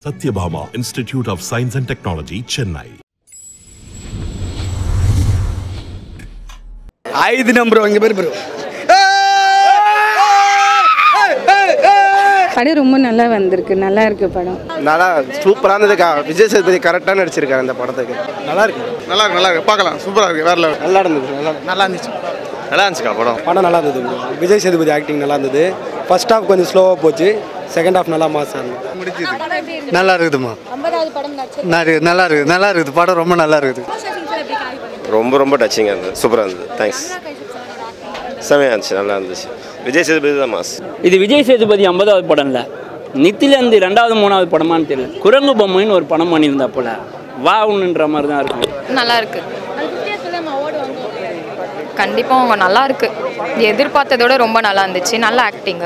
Satyabhama Institute of Science and Technology, Chennai. ஐந்து number இங்கே பேர் ப்ரோ படம் ரொம்ப நல்லா வந்திருக்கு நல்லா இருக்கு படம் நல்லா சூப்பராக இருந்ததுக்கா விஜய் சேதுபதி கரெக்டாக நடிச்சிருக்காரு இந்த படத்துக்கு நல்லா இருக்கு நல்லா இருக்கு நல்லா இருக்கு பார்க்கலாம் சூப்பராக இருக்கு வேற லெவல் நல்லா இருந்தது நல்லா நல்லா இருந்துச்சு நல்லா இருந்துச்சுக்கா படம் படம் நல்லா இருந்தது bro. விஜய் சேதுபதி ஆக்டிங் நல்லா இருந்தது ஃபர்ஸ்ட் ஹாஃப் கொஞ்சம் ஸ்லோவாக போச்சு செகண்ட் ஹாஃப் நல்லா மாசம் இருந்தது முடிஞ்சது நல்லா இருக்குதுமா நிறைய நல்லா இருக்குது நல்லா இருக்குது படம் ரொம்ப நல்லா இருக்குது ரொம்ப ரொம்ப டச்சிங்காக இருந்தது சூப்பராக இருந்தது தேங்க்ஸ் செமையாக இருந்துச்சு நல்லா இருந்துச்சு விஜய் சேதுபதி தான் மாஸ் இது விஜய் சேதுபதி ஐம்பதாவது படம் இல்லை நித்திலேருந்து ரெண்டாவது மூணாவது படமான்னு தெரியல குரங்கு பொம்மைன்னு ஒரு படம் பண்ணியிருந்தா போல வாவுன்னுன்ற மாதிரி தான் இருக்கும் நல்லா இருக்கு கண்டிப்பாக அவங்க நல்லா இருக்கு எதிர்பார்த்ததோட ரொம்ப நல்லா இருந்துச்சு நல்ல ஆக்டிங்கு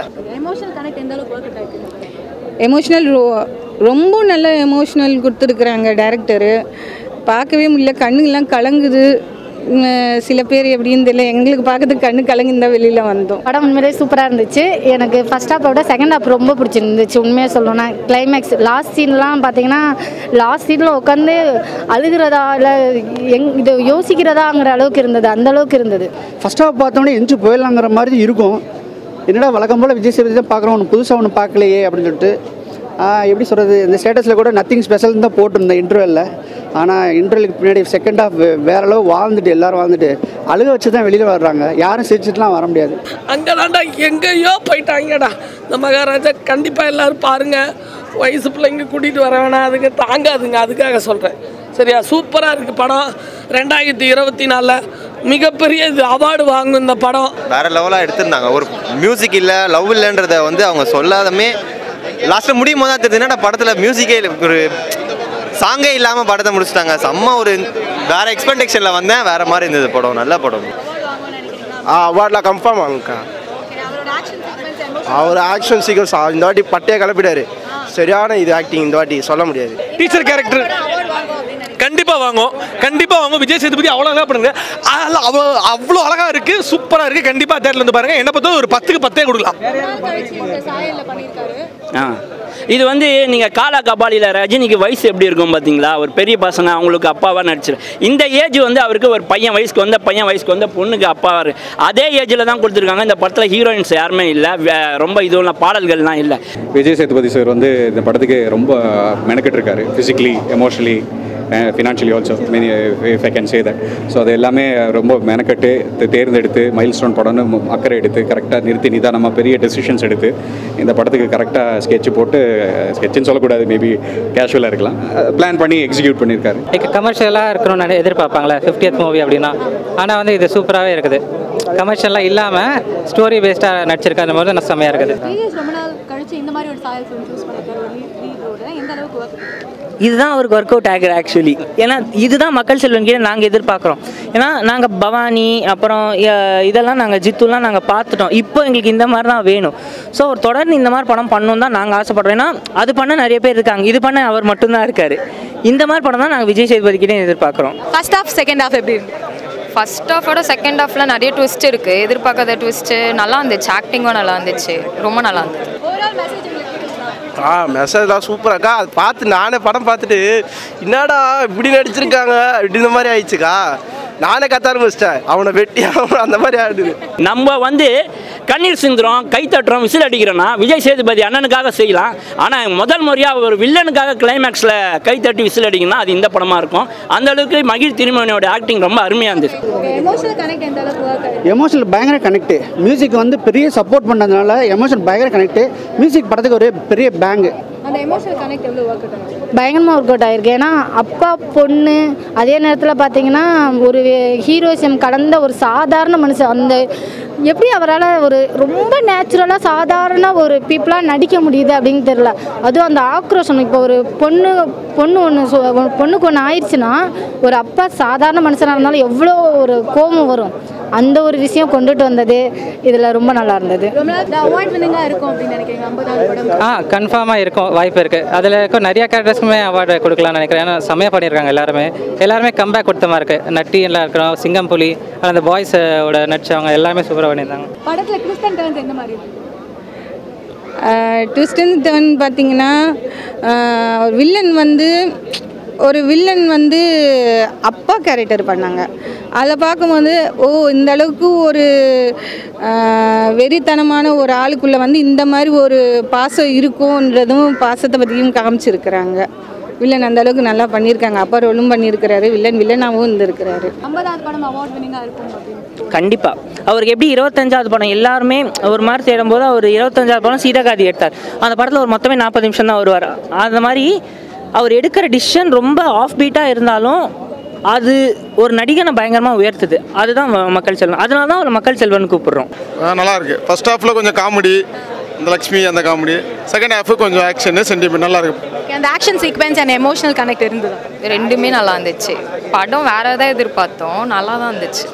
எமோஷ்னல் ரொம்ப நல்ல எமோஷ்னல் கொடுத்துருக்குறாங்க டேரக்டரு பார்க்கவே முடியல கண்ணுங்கெல்லாம் கலங்குது உம், சில பேர் எப்படின்னு தெரியல எங்களுக்கு பார்க்கறதுக்கு கண்ணு கலங்கி தான் வெளியில் வந்தோம் படம் உண்மையிலே சூப்பராக இருந்துச்சு எனக்கு ஃபர்ஸ்ட் ஹாஃபோட செகண்ட் ஹாஃப் ரொம்ப பிடிச்சிருந்துச்சு உண்மையாக சொல்லணும்னா கிளைமேக்ஸ் லாஸ்ட் சீன்லாம் பார்த்தீங்கன்னா லாஸ்ட் சீனில் உட்காந்து அழுகிறதா இல்லை எங் இது யோசிக்கிறதாங்கிற அளவுக்கு இருந்தது அந்த அளவுக்கு இருந்தது ஃபர்ஸ்ட் ஹாஃப் பார்த்தோன்னே எஞ்சி போயிடலாங்கிற மாதிரி இருக்கும் என்னடா வழக்கம் போல் விஜய் சேதுபதி தான் பார்க்குறோம் ஒன்று புதுசாக ஒன்று பார்க்கலையே அப்படின்னு சொல்லிட்டு ஆ, எப்படி சொல்கிறது இந்த ஸ்டேட்டஸில் கூட நத்திங் ஸ்பெஷல் தான் போட்டிருந்தேன் இன்டர்வெல்ல ஆனால் இன்டர்வெலுக்கு பின்னாடி செகண்ட் ஹாஃப் வேற அளவு வாழ்ந்துட்டு எல்லாரும் வாழ்ந்துட்டு அழுக வச்சு தான் வெளியில் வர்றாங்க யாரும் சிரிச்சிட்டுலாம் வர முடியாது அங்கே தாண்டா எங்கேயோ போயிட்டாங்கடா இந்த மகாராஜா கண்டிப்பாக எல்லாரும் பாருங்க வயசு பிள்ளைங்க கூட்டிகிட்டு வர வேணாம் அதுங்க தாங்காதுங்க அதுக்காக சொல்கிறேன் சரியா சூப்பராக இருக்குது படம் ரெண்டாயிரத்தி இருபத்தி நாலில் மிகப்பெரிய இது அவார்டு வாங்கும் இந்த படம் வேற லெவலாக எடுத்திருந்தாங்க ஒரு மியூசிக் இல்லை லவ் இல்லைன்றத வந்து அவங்க சொல்லாதமே லாஸ்ட்டில் முடியும் போது தான் தெரியுது என்னடா படத்தில் மியூசிக்கே இல்லை ஒரு சாங்கே இல்லாமல் படத்தை முடிச்சிட்டாங்க செம்ம ஒரு வேற எக்ஸ்பெக்டேஷனில் வந்தேன் வேற மாதிரி இருந்தது படம் நல்ல படம் ஆ அவார்டில் கன்ஃபார்ம் ஆகுங்கக்கா அவர் ஆக்ஷன் சீக்வன்ஸ் இந்த வாட்டி பட்டையை கிளப்பிடாரு சரியான இது ஆக்டிங் இந்த வாட்டி சொல்ல முடியாது டீச்சர் கேரக்டர் கண்டிப்பாக வாங்கும் கண்டிப்பாக வாங்கும் விஜய் சேதுபதி அவ்வளோ அழகாக பண்ணுங்க அதில் அவ்வளோ அவ்வளோ அழகாக இருக்குது சூப்பராக இருக்குது கண்டிப்பாக தேட்டரில் இருந்து பாருங்கள் என்ன பொறுத்த ஒரு பத்துக்கு பத்தே கொடுக்கலாம் ஆ இது வந்து நீங்கள் காலா கபாலியில் ரஜினிக்கு வயசு எப்படி இருக்கும் பார்த்தீங்களா ஒரு பெரிய பசங்க அவங்களுக்கு அப்பாவாக நடிச்சிரு இந்த ஏஜ் வந்து அவருக்கு ஒரு பையன் வயசுக்கு வந்த பையன் வயசுக்கு வந்த பொண்ணுக்கு அப்பாவாக இருக்கு அதே ஏஜில் தான் கொடுத்துருக்காங்க இந்த படத்தில் ஹீரோயின்ஸ் யாருமே இல்லை வே- ரொம்ப இதுவெல்லாம் பாடல்கள்லாம் இல்லை விஜய் சேதுபதி சார் வந்து இந்த படத்துக்கு ரொம்ப மெனக்கிட்டு இருக்காரு physically emotionally financially also meaning if I can say that so அது எல்லாமே ரொம்ப மெனக்கட்டு தே- தேர்ந்தெடுத்து மைல் ஸ்டோன் படம்னு மு- அக்கறை எடுத்து கரெக்டாக நிறுத்தி நிதானமாக பெரிய டெசிஷன்ஸ் எடுத்து இந்த படத்துக்கு கரெக்டாக ஸ்கெட்ச் போட்டு ஸ்கெட்சுன்னு சொல்லக்கூடாது மேபி கேஷுவலாக இருக்கலாம் பிளான் பண்ணி எக்ஸிக்யூட் பண்ணியிருக்காரு லைக் கமர்ஷியலாக இருக்கணும்னு எதிர்பார்ப்பாங்களே ஃபிஃப்டியத் மூவி அப்படின்னா ஆனால் வந்து இது சூப்பராகவே இருக்குது கமர்ஷியலாக இல்லாமல் ஸ்டோரி பேஸ்டாக நடிச்சிருக்காத போது நான் செம்மையாக இருக்குது ரொம்ப நாள் கழிச்சு இந்த மாதிரி ஒரு சாயல் சூஸ் பண்ணிருக்காரு எந்த அளவுக்கு இதுதான் அவருக்கு ஒர்க் அவுட் ஆகுது ஆக்சுவலி ஏன்னா இதுதான் மக்கள் செல்வன் கீழே நாங்கள் எதிர்பார்க்குறோம் ஏன்னா நாங்கள் பவானி அப்புறம் அஹ், இதெல்லாம் நாங்கள் ஜித்துலாம் நாங்கள் பார்த்துட்டோம் இப்போ எங்களுக்கு இந்த மாதிரி தான் வேணும் ஸோ அவர் தொடர்ந்து இந்த மாதிரி படம் பண்ணணும் தான் நாங்கள் ஆசைப்படுறோம் ஏன்னா அது பண்ண நிறைய பேர் இருக்காங்க இது பண்ண அவர் மட்டும்தான் இருக்காரு இந்த மாதிரி படம் தான் நாங்கள் விஜய் சேதுபதி கிட்டே எதிர்பார்க்குறோம் ஃபர்ஸ்ட் ஹாஃப் செகண்ட் ஹாஃப் எப்படி ஃபர்ஸ்ட் ஹாஃபோட செகண்ட் ஹாஃபில் நிறைய ட்விஸ்ட் இருக்குது எதிர்பார்க்காத ட்விஸ்ட்டு நல்லா இருந்துச்சு ஆக்டிங்கும் நல்லா இருந்துச்சு ரொம்ப நல்லா இருந்துச்சு ஆ மெசேஜ்லாம் சூப்பராக்கா அது பார்த்து நானே படம் பார்த்துட்டு என்னடா இப்படி நடிச்சிருக்காங்க இப்படி இந்த மாதிரி ஆயிடுச்சுக்கா நானே கத்த ஆரம்பிச்சிட்டேன் அவனை வெட்டி அவன் அந்த மாதிரி ஆயிடுது நம்ம வந்து கண்ணீர் சிந்துறோம் கை தட்டுறோம் விசில் அடிக்கிறோன்னா விஜய் சேதுபதி அண்ணனுக்காக செய்யலாம் ஆனால் முதல் முறையாக ஒரு வில்லனுக்காக கிளைமேக்ஸில் கை தட்டி விசில் அடிக்கணும்னா அது இந்த படமாக இருக்கும் அந்த அளவுக்கு மகிழ் திருமணியோட ஆக்டிங் ரொம்ப அருமையாக இருந்துச்சு எமோஷனல் கனெக்ட் எந்த அளவுக்கு எமோஷனல் பயங்கர கனெக்ட் மியூசிக் வந்து பெரிய சப்போர்ட் பண்ணதுனால எமோஷன் பயங்கர கனெக்ட் மியூசிக் படத்துக்கு ஒரு பெரிய பேங்கு அந்த எமோஷனல் கனெக்ட் எவ்வளோ ஒர்க் அவுட் பயங்கரமாக ஒர்க் அவுட் ஆயிருக்கு ஏன்னா அப்பா பொண்ணு அதே நேரத்தில் பார்த்தீங்கன்னா ஒரு ஹீரோயிசம் கடந்த ஒரு சாதாரண மனுஷன் அந்த எப்படி அவரால் ஒரு ரொம்ப நேச்சுரலாக சாதாரண ஒரு பீப்புளாக நடிக்க முடியுது அப்படின்னு தெரியல அதுவும் அந்த ஆக்ரோஷம் இப்போ ஒரு பொண்ணு பொண்ணு ஒன்று பொண்ணுக்கு ஒன்று ஆயிடுச்சுன்னா ஒரு அப்பா சாதாரண மனுஷனாக இருந்தாலும் எவ்வளோ ஒரு கோபம் வரும் அந்த ஒரு விஷயம் கொண்டுட்டு வந்தது இதில் ரொம்ப நல்லா இருந்தது ரொம்ப நாள் அவார்ட் வின்னிங்காக இருக்கும் அப்படின்னு நினைக்கிறீங்க ஐம்பதாவது படம் ஆ கன்ஃபார்மாக இருக்கும் வாய்ப்பு இருக்குது அதில் இருக்க நிறைய கேரக்டர்ஸ்க்குமே அவார்டு கொடுக்கலாம்னு நினைக்கிறேன் ஏன்னா செம்மையாக பண்ணியிருக்காங்க எல்லாருமே எல்லாருமே கம்பேக் கொடுத்த மாதிரி இருக்குது நட்டி எல்லாம் இருக்கிறோம் சிங்கம் புலி அந்த பாய்ஸோட நடிச்சவங்க எல்லாமே சூப்பராக பண்ணியிருந்தாங்க படத்தில் ட்விஸ்ட் அண்ட் டர்ன்ஸ் எந்த மாதிரி இருக்கு ட்விஸ்டன் டர்ன் பார்த்தீங்கன்னா வில்லன் வந்து ஒரு வில்லன் வந்து அப்பா கேரக்டர் பண்ணாங்க அதில் பார்க்கும்போது ஓ இந்த அளவுக்கு ஒரு ஆஹ், வெறித்தனமான ஒரு ஆளுக்குள்ளே வந்து இந்த மாதிரி ஒரு பாசம் இருக்கும்ன்றதும் பாசத்தை பற்றியும் காமிச்சிருக்கிறாங்க வில்லன் அந்த அளவுக்கு நல்லா பண்ணியிருக்காங்க அப்பா ரோலும் பண்ணியிருக்கிறாரு வில்லன் வில்லனாகவும் இருந்திருக்கிறாரு ஐம்பதாவது படம் அவார்ட் வினிங்காக இருக்கும் அப்படின்னு கண்டிப்பாக அவருக்கு எப்படி இருபத்தஞ்சாவது படம் எல்லாருமே ஒரு மாதிரி தேடும்போது அவர் இருபத்தஞ்சாவது படம் சீதகாதி எடுத்தார் அந்த படத்தில் ஒரு மொத்தமே நாற்பது நிமிஷம் தான் வருவார் அந்த மாதிரி அவர் எடுக்கிற டிசிஷன் ரொம்ப ஆஃப் பீட்டாக இருந்தாலும் அது ஒரு நடிகனை பயங்கரமாக உயர்த்துது அதுதான் ம- மக்கள் செல்வன் அதனால தான் அவர் மக்கள் செல்வன் கூப்பிடுறோம் ஆ, நல்லா இருக்கு ஃபர்ஸ்ட் ஹாஃபில் கொஞ்சம் காமெடி இந்த லக்ஷ்மி அந்த காமெடி செகண்ட் ஹாஃப் கொஞ்சம் ஆக்ஷன் சென்டிமெண்ட் நல்லா இருக்கு அந்த action sequence and emotional connect இருந்தது ரெண்டுமே நல்லா இருந்துச்சு படம் வேற ஏதாவது எதிர்பார்த்தோம் நல்லா தான் இருந்துச்சு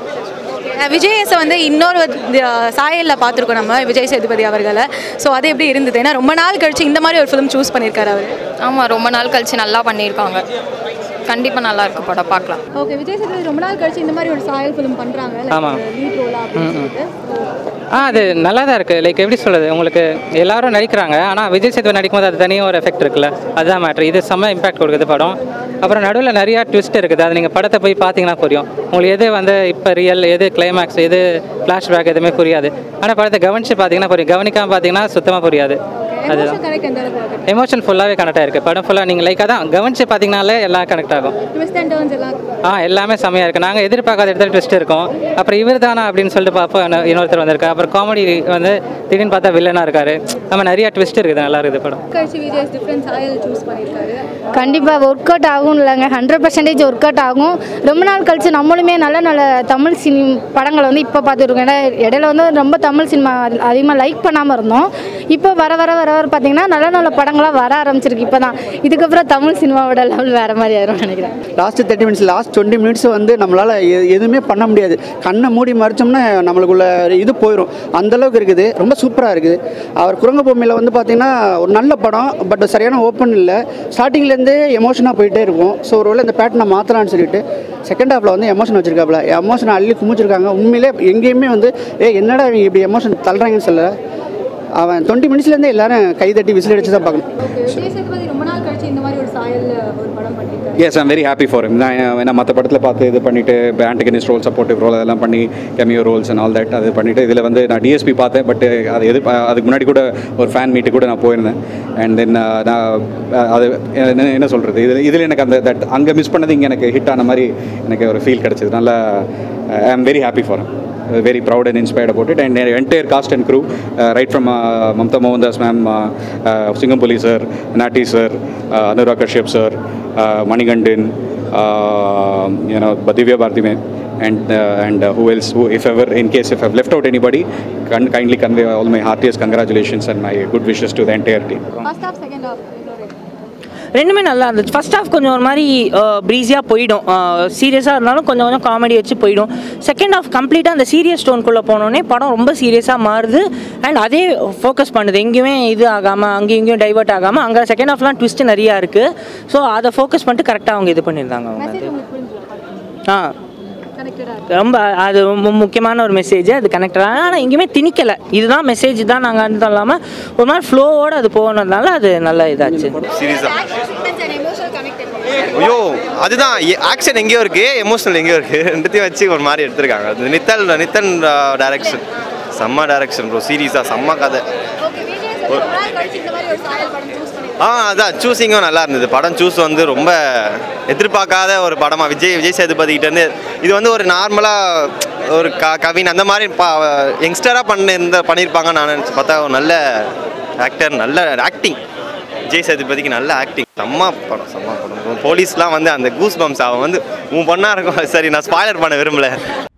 விஜயேசை வந்து இன்னொரு சாயலில் பார்த்துருக்கோம் நம்ம விஜய் சேதுபதி அவர்களை ஸோ அது எப்படி இருந்தது ஏன்னா ரொம்ப நாள் கழிச்சு இந்த மாதிரி ஒரு ஃபிலிம் சூஸ் பண்ணியிருக்காரு அவர் ஆமாம் ரொம்ப நாள் கழிச்சு நல்லா பண்ணியிருக்காங்க கண்டிப்பாக நல்லா இருக்கு படம் பார்க்கலாம் ஓகே விஜய் சேதுபதி ரொம்ப நாள் கழிச்சு இந்த மாதிரி ஒரு சாயல் ஃபிலிம் பண்ணுறாங்க ஆமா. லீட் ரோலா அப்படின்னு ம், ம். சொல்லிட்டு ஆ அது நல்லா தான் இருக்குது லைக் எப்படி சொல்கிறது உங்களுக்கு எல்லாரும் நடிக்கிறாங்க ஆனால் விஜய் சேதுபதி நடிக்கும்போது அது தனியாக ஒரு எஃபெக்ட் இருக்குல்ல அதுதான் மேட்ரு இது செம்ம இம்பாக்ட் கொடுக்குது படம் அப்புறம் நடுவில் நிறையா ட்விஸ்ட் இருக்குது அது நீங்கள் படத்தை போய் பார்த்தீங்கன்னா புரியும் உங்களுக்கு எது வந்து இப்போ ரியல் எது கிளைமேக்ஸ் எது ஃப்ளாஷ்பேக் எதுவுமே புரியாது ஆனால் படத்தை கவனித்து பார்த்தீங்கன்னா புரியும் கவனிக்காமல் பார்த்தீங்கன்னா சுத்தமாக புரியாது அதுதான் எமோஷன் கனெக்ட் எந்த அளவுக்கு இருக்கு எமோஷன் ஃபுல்லாகவே கனெக்ட் ஆயிருக்கு படம் ஃபுல்லாக நீங்கள் லைக் அதான் கவனித்து பார்த்தீங்கனாலே எல்லாம் கனெக்ட் ஆகும் ட்விஸ்ட் அண்ட் டர்ன்ஸ் எல்லாம் ஆ எல்லாமே செம்மையாக இருக்குது நாங்கள் எதிர்பார்க்காத இடத்துல ட்விஸ்ட் இருக்கும் அப்புறம் இவர் தானா அப்படின்னு சொல்லிட்டு பார்ப்போம் இன்னொ- இன்னொருத்தர் வந்திருக்காரு அப்புறம் காமெடி வந்து திடீர்னு பார்த்தா வில்லனாக இருக்காரு நம்ம நிறைய ட்விஸ்ட் இருக்குது நல்லா இருக்குது படம் கழிச்சு விஜய் டிஃப்ரெண்ட் சாயல் சூஸ் பண்ணியிருக்காரு கண்டிப்பாக ஒர்க் அவுட் ஆகும் இல்லைங்க ஹண்ட்ரட் பர்சன்டேஜ் ஒர்க் அவுட் ஆகும் ரொம்ப நாள் கழிச்சு நம்மளுமே நல்ல நல்ல தமிழ் சினி படங்களை வந்து இப்போ பார்த்துருக்கோம் ஏன்னா இடையில வந்து ரொம்ப தமிழ் சினிமா அதிகமாக லைக் பண்ணாமல் இருந்தோம் இப்போ வர வர வர வர பார்த்தீங்கன்னா நல்ல நல்ல படங்களாக வர ஆரம்பிச்சிருக்கு இப்போ தான் இதுக்கப்புறம் தமிழ் சினிமாவோட லெவல் வேறு மாதிரி ஆயிரும் நினைக்கிறேன் last thirty minutes last twenty minutes வந்து நம்மளால் எதுவுமே பண்ண முடியாது கண்ணை மூடி மறைச்சோம்னா நம்மளுக்குள்ள இது போயிடும் அந்தளவுக்கு இருக்குது ரொம்ப சூப்பராக இருக்குது அவர் குரங்க பொம்மையில் வந்து பார்த்திங்கன்னா ஒரு நல்ல படம் பட் சரியான ஓப்பன் இல்லை ஸ்டார்டிங்லேருந்தே எமோஷனாக போயிட்டே இருக்கும் ஸோ ஒரு வேளை இந்த பேட்டர்னை மாற்றலான்னு சொல்லிட்டு செகண்ட் ஹாஃபில் வந்து எமோஷன் வச்சிருக்காப்புல எமோஷனை அள்ளி குமிச்சிருக்காங்க உண்மையிலே எங்கேயுமே வந்து ஏ என்னடா இவங்க இப்படி எமோஷன் தள்ளுறாங்கன்னு சொல்ல அவன் டுவெண்ட்டி மினிட்ஸ்லேருந்தே எல்லாரும் கைதட்டி விசில் அடிச்சு தான் பார்க்கணும் விஜய் சேதுபதி ரொம்ப நாள் கழிச்சு இந்த மாதிரி ஒரு சாயல்ல ஒரு படம் பண்ணியிருக்காரு yes I'm very happy for him நான் நான் மற்ற படத்தில் பார்த்து இது பண்ணிட்டு ஆன்டிகனிஸ்ட் ரோல் சப்போர்ட்டிவ் ரோல் அதெல்லாம் பண்ணி cameo roles and all that அது பண்ணிட்டு இதில் வந்து நான் டிஎஸ்பி பார்த்தேன் பட் அது எது அதுக்கு முன்னாடி கூட ஒரு ஃபேன் மீட்டு கூட நான் போயிருந்தேன் அண்ட் தென் நான் அது என்ன என்ன சொல்கிறது இதில் இதில் எனக்கு அந்த தட் அங்கே மிஸ் பண்ணது இங்கே எனக்கு ஹிட் ஆன மாதிரி எனக்கு ஒரு ஃபீல் கிடச்சிது நல்லா I am very happy for very proud and inspired about it and their entire cast and crew uh, right from uh, Mamta Mohandas ma'am uh, uh, Singampuli sir Nati sir uh, Anurag Kashyap sir uh, Manigandan uh, you know Divya Bharti ma'am and uh, and uh, who else who if ever in case if I've left out anybody can kindly convey all my heartiest congratulations and my good wishes to the entire team first half second half ரெண்டுமே நல்லா இருந்துச்சு first half கொஞ்சம் ஒரு மாதிரி ப்ரீஸியாக போயிடும் சீரியஸாக இருந்தாலும் கொஞ்சம் கொஞ்சம் காமெடி வச்சு போயிடும் செகண்ட் ஹாஃப் கம்ப்ளீட்டாக அந்த சீரியஸ் ஸ்டோனுக்குள்ளே போனோடனே படம் ரொம்ப சீரியஸாக மாறுது அண்ட் அதே ஃபோக்கஸ் பண்ணுது எங்கேயுமே இது ஆகாமல் அங்கேயும் இங்கேயும் டைவர்ட் ஆகாமல் அங்கே செகண்ட் ஹாஃப்லாம் ட்விஸ்ட் நிறையா இருக்குது ஸோ அதை ஃபோக்கஸ் பண்ணிட்டு கரெக்டாக அவங்க இது பண்ணியிருந்தாங்க அவங்க மெசேஜ் அது உங்களுக்கு புரிஞ்சுதா ஆ கனெக்டடாக இருக்கு ரொம்ப அது ரொம்ப முக்கியமான ஒரு மெசேஜ் அது கனெக்ட் ஆனால் எங்கேயுமே திணிக்கலை இதுதான் மெசேஜ் தான் நாங்கள் அந்த இல்லாமல் ஒரு மாதிரி ஃப்ளோவோடு அது போனதுனால அது நல்ல இதாச்சு சீரியஸாக action sequence and emotional connect இருக்கு ஐயோ அதுதான் ஆக்ஷன் எங்கேயோ இருக்கு எமோஷனல் எங்கேயோ இருக்கு ரெண்டுத்தையும் வச்சு ஒரு மாதிரி எடுத்திருக்காங்க அது நித்தல் நித்தன் டைரக்ஷன் செம்ம டைரக்ஷன் ப்ரோ சீரியஸாக செம்ம கதை ஓகே விஜய் சேதுபதி ரொம்ப நாள் கழிச்சு இந்த மாதிரி ஒரு சாயல் படம் சூஸ் பண்ணியிருக்காரு ஆ அதான் சூஸிங்கும் நல்லா இருந்தது படம் சூஸ் வந்து ரொம்ப எதிர்பார்க்காத ஒரு படமாக விஜய் விஜய் சேதுபதிக்கிட்டேருந்து இது வந்து ஒரு நார்மலாக ஒரு க கவின் அந்த மாதிரி பா யங்ஸ்டராக பண்ண இந்த பண்ணியிருப்பாங்கன்னு நான் நினச்சி பார்த்தா ஒரு நல்ல ஆக்டர் நல்ல ஆக்டிங் விஜய் சேதுபதிக்கு நல்ல ஆக்டிங் செம்ம படம் செம்ம படம் போலீஸ்லாம் வந்து அந்த கூஸ் பம்ஸ் அவன் வந்து உன் பொண்ணாக இருக்கும் சரி நான் ஸ்பாய்லர் பண்ண விரும்பல